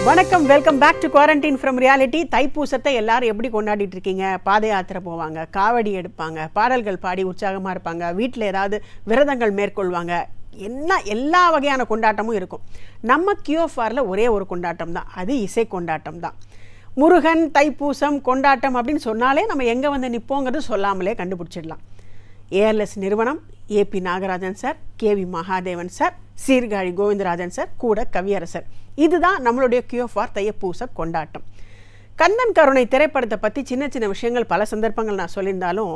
வணக்கம் welcome back to quarantine from reality தைப்பூசத்தை எல்லாரும் எப்படி கொண்டாடிட்டு இருக்கீங்க பாத யாத்திரை போவாங்க காவடி எடுப்பாங்க பாடல்கள் பாடி உற்சாகமாக இருப்பாங்க வீட்டில் ஏதாவது விரதங்கள் மேற்கொள்வாங்க என்ன எல்லா வகையான கொண்டாட்டமும் இருக்கும் நம்ம கியூஎஃப்ஆரில் ஒரே ஒரு கொண்டாட்டம் தான் அது இசை கொண்டாட்டம் தான் முருகன் தைப்பூசம் கொண்டாட்டம் அப்படின்னு சொன்னாலே நம்ம எங்கே வந்து நிற்போங்கிறது சொல்லாமலே கண்டுபிடிச்சிடலாம் ஏஎல்எஸ் நிறுவனம் AP Nagarajan sir KV Mahadevan sir Sirkazhi Govindarajan sir கூட கவியரசர் இதுதான் நம்மளுடைய கியூஎஃப்ஆர் தையப்பூச கொண்டாட்டம் கந்தன் கருணை திரைப்படத்தை பற்றி சின்ன சின்ன விஷயங்கள் பல சந்தர்ப்பங்கள் நான் சொல்லியிருந்தாலும்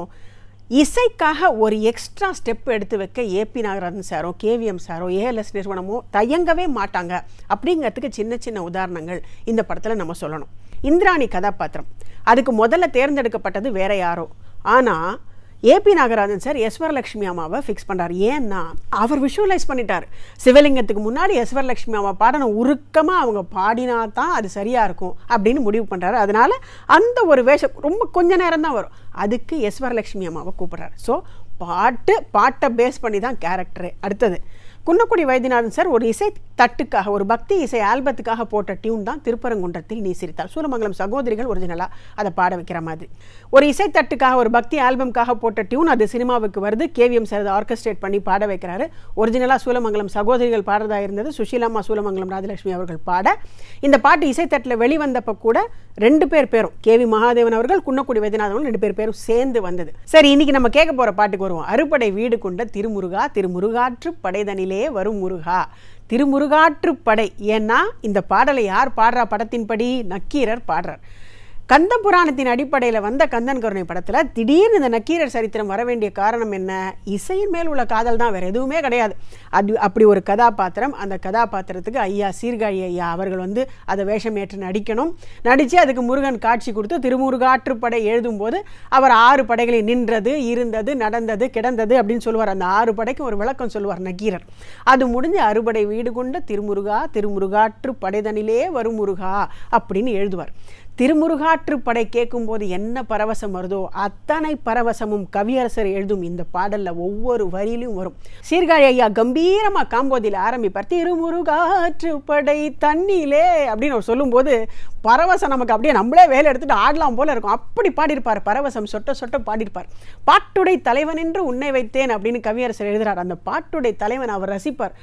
இசைக்காக ஒரு எக்ஸ்ட்ரா ஸ்டெப் எடுத்து வைக்க ஏபி நாகராஜன் சாரோ கேவிஎம் சாரோ ஏஎல்எஸ் நிறுவனமோ தயங்கவே மாட்டாங்க அப்படிங்கிறதுக்கு சின்ன சின்ன உதாரணங்கள் இந்த படத்தில் நம்ம சொல்லணும் இந்திராணி கதாபாத்திரம் அதுக்கு முதல்ல தேர்ந்தெடுக்கப்பட்டது வேற யாரோ ஆனால் ஏபி நாகராஜன் சார் யஸ்வரலட்சுமி அம்மாவை ஃபிக்ஸ் பண்ணுறாரு ஏன்னா அவர் விஷுவலைஸ் பண்ணிட்டார் சிவலிங்கத்துக்கு முன்னாடி யஸ்வரலட்சுமி அம்மா பாடணும் உருக்கமாக அவங்க பாடினா தான் அது சரியாக இருக்கும் அப்படின்னு முடிவு பண்ணுறாரு அதனால அந்த ஒரு வேஷம் ரொம்ப கொஞ்ச நேரம் தான் வரும் அதுக்கு யஸ்வரலட்சுமி அம்மாவை கூப்பிடுறாரு ஸோ பாட்டு பாட்டை பேஸ் பண்ணி தான் கேரக்டரு அடுத்தது குன்னக்குடி வைத்தியநாதன் சார் ஒரு இசை தட்டுக்காக ஒரு பக்தி இசை ஆல்பத்துக்காக போட்ட டியூன் தான் திருப்பரங்குன்றத்தில் நீ சிரித்தார் சூலமங்கலம் சகோதரிகள் ஒரிஜினலாக அதை பாட வைக்கிற மாதிரி ஒரு இசை தட்டுக்காக ஒரு பக்தி ஆல்பம்காக போட்ட டியூன் அது சினிமாவுக்கு வருது கேவிஎம் சார் அதை ஆர்கஸ்ட்ரேட் பண்ணி பாட வைக்கிறாரு ஒரிஜினலாக சூலமங்கலம் சகோதரிகள் பாடுறதா இருந்தது சுஷீலாமா சூலமங்கலம் ராஜலட்சுமி அவர்கள் பாட இந்த பாட்டு இசைத்தட்டில் வெளிவந்தப்போ கூட ரெண்டு பேர் பேரும் கேவி மகாதேவன் அவர்கள் குன்னக்குடி வைத்தியநாதன் ரெண்டு பேர் பேரும் சேர்ந்து வந்தது சரி இன்னைக்கு நம்ம கேட்க போகிற பாட்டுக்கு வருவோம் அறுபடை வீடு கொண்ட திருமுருகா திருமுருகாற்று படைதனிலே வரும் முருகா திருமுருகாற்று படை ஏன்னா இந்த பாடலை யார் பாடுறா படத்தின்படி நக்கீரர் பாடுறார் கந்த புராணத்தின் அடிப்படையில் வந்த கந்தன் கருணை படத்தில் திடீர்னு இந்த நக்கீரர் சரித்திரம் வர வேண்டிய காரணம் என்ன இசையின் மேல் உள்ள காதல் தான் வேறு எதுவுமே கிடையாது அது அப்படி ஒரு கதாபாத்திரம் அந்த கதாபாத்திரத்துக்கு ஐயா சீர்காழி ஐயா அவர்கள் வந்து அதை வேஷம் ஏற்று நடிக்கணும் நடித்து அதுக்கு முருகன் காட்சி கொடுத்து திருமுருகாற்றுப்படை எழுதும்போது அவர் ஆறு படைகளை நின்றது இருந்தது நடந்தது கிடந்தது அப்படின்னு சொல்லுவார் அந்த ஆறு படைக்கும் ஒரு விளக்கம் சொல்லுவார் நக்கீரர் அது முடிஞ்சு அறுபடை வீடு கொண்ட திருமுருகா திருமுருகாற்று படைதனிலே வரும் முருகா அப்படின்னு எழுதுவார் திருமுருகாற்று படை கேட்கும்போது என்ன பரவசம் வருதோ அத்தனை பரவசமும் கவியரசர் எழுதும் இந்த பாடல்ல ஒவ்வொரு வரியிலும் வரும் சீர்காழி ஐயா கம்பீரமா காம்போதியில் ஆரம்பிப்பார் திருமுருகாற்று படை தண்ணியிலே அப்படின்னு அவர் சொல்லும்போது பரவசம் நமக்கு அப்படியே நம்மளே வேலை எடுத்துட்டு ஆடலாம் போல இருக்கும் அப்படி பாடியிருப்பார் பரவசம் சொட்ட சொட்ட பாடியிருப்பார் பாட்டுடை தலைவன் என்று உன்னை வைத்தேன் அப்படின்னு கவியரசர் எழுதுறார் அந்த பாட்டுடை தலைவன் அவர் ரசிப்பார்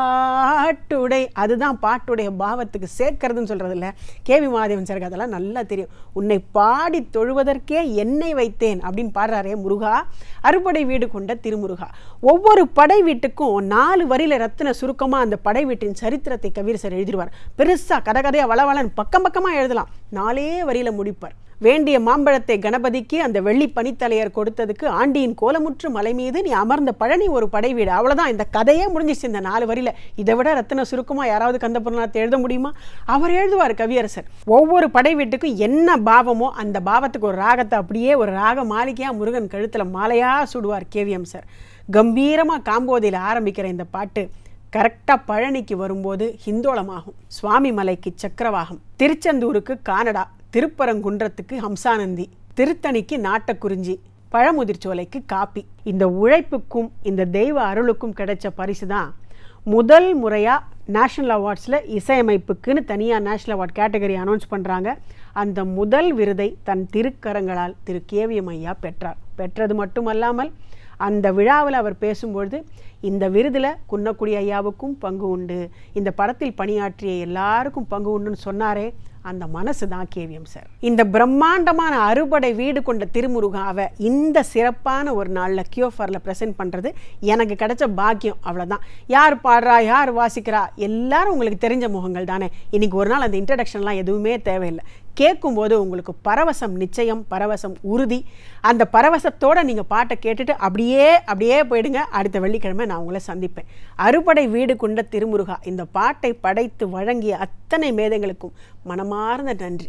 பாட்டுடை அதுதான் பாட்டுடைய பாவத்துக்கு சேர்க்கறதுன்னு சொல்றது இல்ல கேவி மகாதேவன் சாருக்கு அதெல்லாம் நல்லா தெரியும் உன்னை பாடி தொழுவதற்கே என்னை வைத்தேன் அப்படின்னு பாடுறாரே முருகா அறுபடை வீடு கொண்ட திருமுருகா ஒவ்வொரு படை வீட்டுக்கும் நாலு வரியில ரத்தின சுருக்கமா அந்த படை வீட்டின் சரித்திரத்தை கவிரசர் எழுதிடுவார் பெருசா கதை கதையா வளவளன் பக்கம் பக்கமா எழுதலாம் நாலே வரியில முடிப்பார் வேண்டிய மாம்பழத்தை கணபதிக்கு அந்த வெள்ளி பனித்தலையர் கொடுத்ததுக்கு ஆண்டியின் கோலமுற்று மலை மீது நீ அமர்ந்த பழனி ஒரு படை வீடு அவ்வளவுதான் இந்த கதையே முடிஞ்சிச்சு இந்த நாலு வரியில இதை விட ரத்தின சுருக்கமா யாராவது கந்தபுரநாத்தை எழுத முடியுமா அவர் எழுதுவார் கவியரசர் ஒவ்வொரு படை வீட்டுக்கும் என்ன பாவமோ அந்த பாவத்துக்கு ஒரு ராகத்தை அப்படியே ஒரு ராக மாளிகையா முருகன் கழுத்துல மாலையா சுடுவார் கேவிஎம் சார் கம்பீரமா காம்போதியில் ஆரம்பிக்கிற இந்த பாட்டு கரெக்டாக பழனிக்கு வரும்போது ஹிந்தோளமாகும் சுவாமி மலைக்கு சக்கரவாகம் திருச்செந்தூருக்கு கானடா திருப்பரங்குன்றத்துக்கு ஹம்சானந்தி திருத்தணிக்கு நாட்டக்குறிஞ்சி பழமுதிர்ச்சோலைக்கு காப்பி இந்த உழைப்புக்கும் இந்த தெய்வ அருளுக்கும் கிடைச்ச பரிசு தான் முதல் முறையாக நேஷ்னல் அவார்ட்ஸில் இசையமைப்புக்குன்னு தனியாக நேஷ்னல் அவார்ட் கேட்டகரி அனௌன்ஸ் பண்ணுறாங்க அந்த முதல் விருதை தன் திருக்கரங்களால் திரு கேவிஎம் ஐயா பெற்றார் பெற்றது மட்டுமல்லாமல் அந்த விழாவில் அவர் பேசும்பொழுது இந்த விருதில் குன்னக்குடி ஐயாவுக்கும் பங்கு உண்டு இந்த படத்தில் பணியாற்றிய எல்லாருக்கும் பங்கு உண்டுன்னு சொன்னாரே அந்த மனசு தான் கேவிஎம் சார் இந்த பிரம்மாண்டமான அறுபடை வீடு கொண்ட திருமுருகாவை இந்த சிறப்பான ஒரு நாளில் கியோஃபரில் ப்ரெசென்ட் பண்ணுறது எனக்கு கிடைச்ச பாக்கியம் அவ்வளோதான் யார் பாடுறா யார் வாசிக்கிறா எல்லாரும் உங்களுக்கு தெரிஞ்ச முகங்கள் தானே இன்னைக்கு ஒரு நாள் அந்த இன்ட்ரடக்ஷன்லாம் எதுவுமே தேவையில்லை கேட்கும்போது உங்களுக்கு பரவசம் நிச்சயம் பரவசம் உறுதி அந்த பரவசத்தோடு நீங்கள் பாட்டை கேட்டுட்டு அப்படியே அப்படியே போயிடுங்க அடுத்த வெள்ளிக்கிழமை நான் உங்களை சந்திப்பேன் அறுபடை வீடு கொண்ட திருமுருகா இந்த பாட்டை படைத்து வழங்கிய அத்தனை மேதைகளுக்கும் மனமார்ந்த நன்றி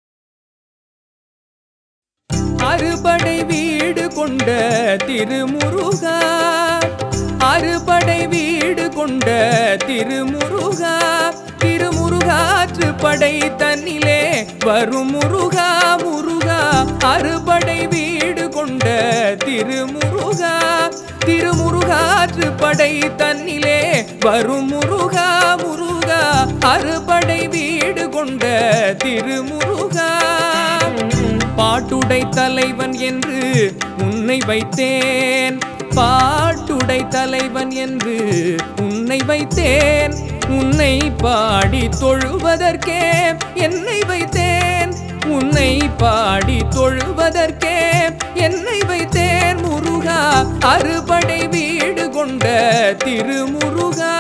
அறுபடை வீடு கொண்ட திருமுருகா அறுபடை வீடு கொண்ட திருமுருகா திருமுருகாற்று படை தன்னிலே வரும் முருகா முருகா அறுபடை வீடு கொண்ட திருமுருகா திருமுருகாற்று படை தன்னிலே வரும் முருகா முருகா அறுபடை வீடு கொண்ட திருமுருகா பாட்டுடை தலைவன் என்று உன்னை வைத்தேன் பாட்டுடை தலைவன் என்று உன்னை வைத்தேன் உன்னை பாடி தொழுவதற்கே என்னை வைத்தேன் உன்னை பாடி தொழுவதற்கே என்னை வைத்தேன் முருகா அறுபடை வீடு கொண்ட திருமுருகா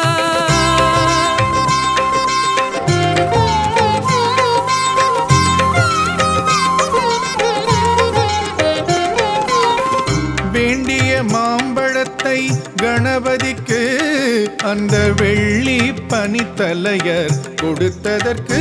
வேண்டிய மாம்பழத்தை கணபதிக்கு அந்த வெள்ளி பனித்தலையர் கொடுத்ததற்கு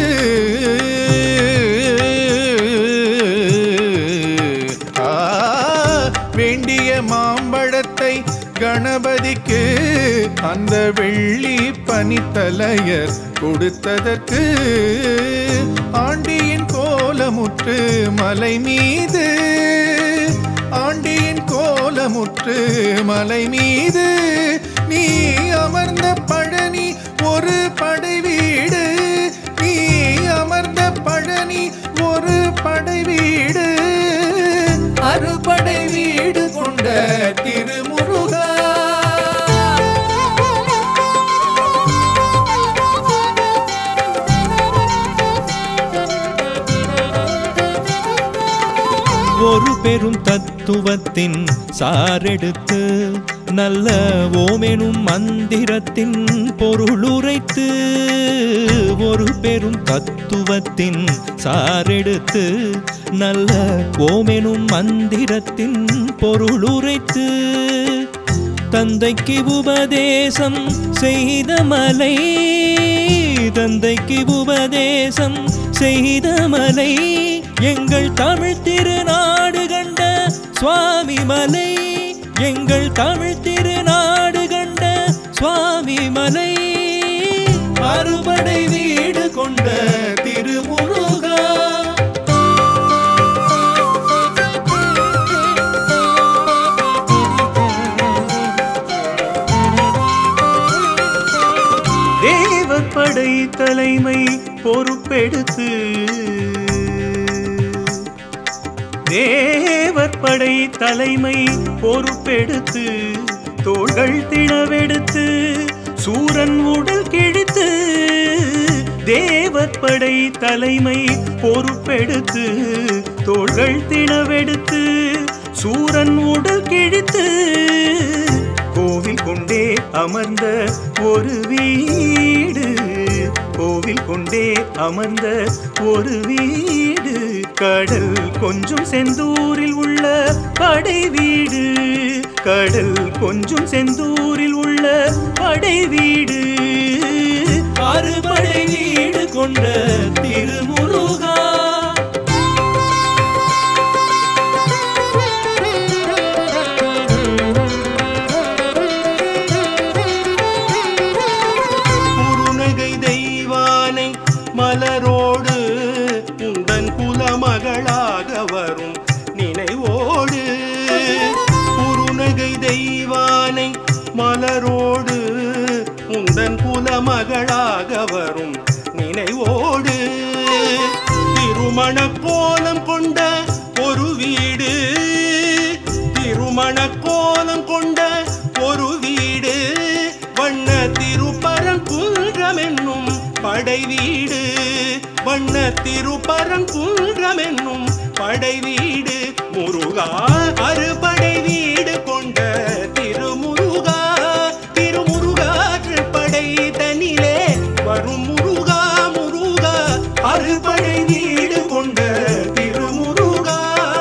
ஆ, வேண்டிய மாம்பழத்தை கணபதிக்கு அந்த வெள்ளி பனித்தலையர் கொடுத்ததற்கு ஆண்டியின் கோலமுற்று மலை மீது ஆண்டியின் கோலமுற்று மலை மீது நீ அமர்ந்த பழனி ஒரு படை வீடு நீ அமர்ந்த பழனி ஒரு படை வீடு அறுபடை வீடு கொண்ட திருமுருகா ஒரு பெரும் தத்துவத்தின் சாரெடுத்து நல்ல ஓமெனும் மந்திரத்தின் பொருளுரைத்து ஒரு பெரும் தத்துவத்தின் சாரெடுத்து நல்ல ஓமெனும் மந்திரத்தின் பொருளுரைத்து தந்தைக்கு உபதேசம் செய்த மலை தந்தைக்கு உபதேசம் செய்த மலை எங்கள் தமிழ் திருநாடு கண்ட சுவாமி மலை எங்கள் தமிழ் திருநாடு கண்ட சுவாமி மலை அறுபடை வீடு கொண்ட திருமுருகா தேவப்படை தலைமை பொறுப்பெடுத்து தேவற்படை தலைமை பொறுப்பெடுத்து தோள்கள் திணவெடுத்து சூரன் உடல் கிழித்து தேவற்படை தலைமை பொறுப்பெடுத்து தோள்கள் திணவெடுத்து சூரன் உடல் கிழித்து கோவில் கொண்டே அமர்ந்த ஒரு வீடு கோவில் கொண்டே அமர்ந்த ஒரு வீடு கடல் கொஞ்சம் செந்தூரில் உள்ள படை வீடு கடல் கொஞ்சம் செந்தூரில் உள்ள படை வீடு அறுபடை வீடு கொண்ட திருமுருகா குறுநகை தெய்வானை மலரோடு உந்தன் குலமகளாக வரும் நினைவோடு குறுநகை தெய்வானை மலரோடு உந்தன் குலமகளாக வரும் நினைவோடு திருமண கோலம் கொண்ட ஒரு வீடு திருமண கோலம் கொண்ட ஒரு வீடு வண்ண திருப்பரங்குன்றம் என்னும் படை வீடு வண்ண திருப்பரங்குன்றம் என்னும் படை வீடு முருகா அறுபடை வீடு கொண்ட திருமுருகா திருமுருகாற்று படை தனிலே வரும் முருகா முருகா அறுபடை வீடு கொண்ட திருமுருகா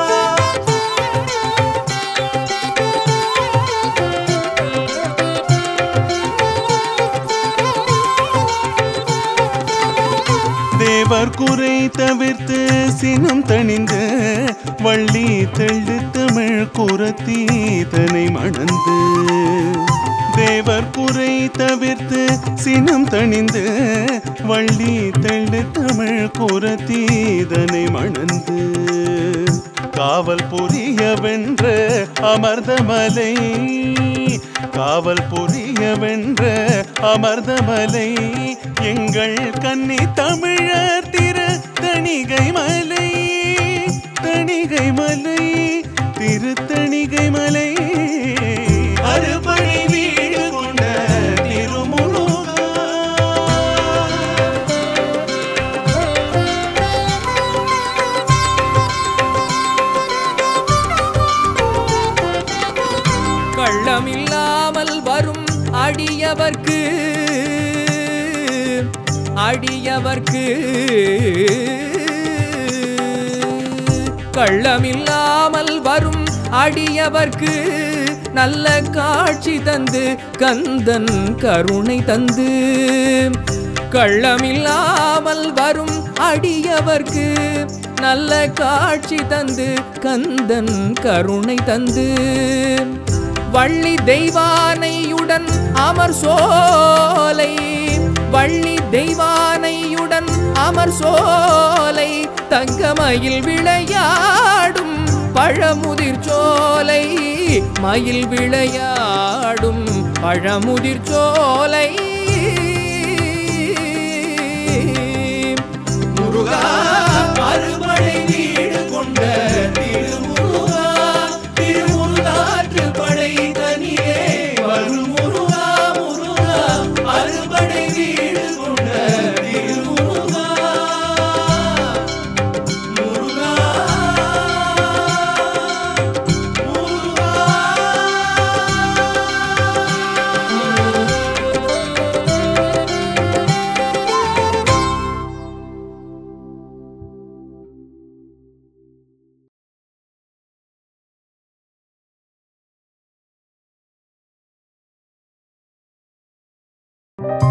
தேவர் குறை தவிர்த்து சினம் தணிந்து வள்ளி தெள்ளு தமிழ் குரத்தி தனை மணந்து தேவர் குறை தவிர்த்து சினம் தணிந்து வள்ளி தெள்ளு தமிழ் குரத்தி தனை மணந்து காவல் புரிய வென்ற அமர்ந்த மலை காவல் புரிய வென்ற அமர்தமலை எங்கள் கன்னி தமிழர் திரு தணிகை மலை தணிகை மலை திருத்தணிகை மலை அறுபடை வீடு கொண்ட திருமுருகா கள்ளமில்லாமல் வரும் அடியவர்க்கு அடியவர்க்கு கள்ளமில்லாமல் வரும் அடியவர்க்கு நல்ல காட்சி தந்து கந்தன் கருணை தந்து கள்ளமில்லாமல் வரும் அடியவர்க்கு நல்ல காட்சி தந்து கந்தன் கருணை தந்து வள்ளி தெய்வானையுடன் அமர் சோலை வள்ளி தெய்வானையுடன் அமர் சோலை தங்கமயில் விளையாடும் பழமுதிர் சோலை மயில் விளையாடும் பழமுதிர் சோலை முருகா அறுபடை வீடு கொண்ட திருமுருகா திருமுருகாற்று படை தனியே வரும் முருகா முருகா அறுபடை வீடு கொண்ட திருமுருகா முருகா thank you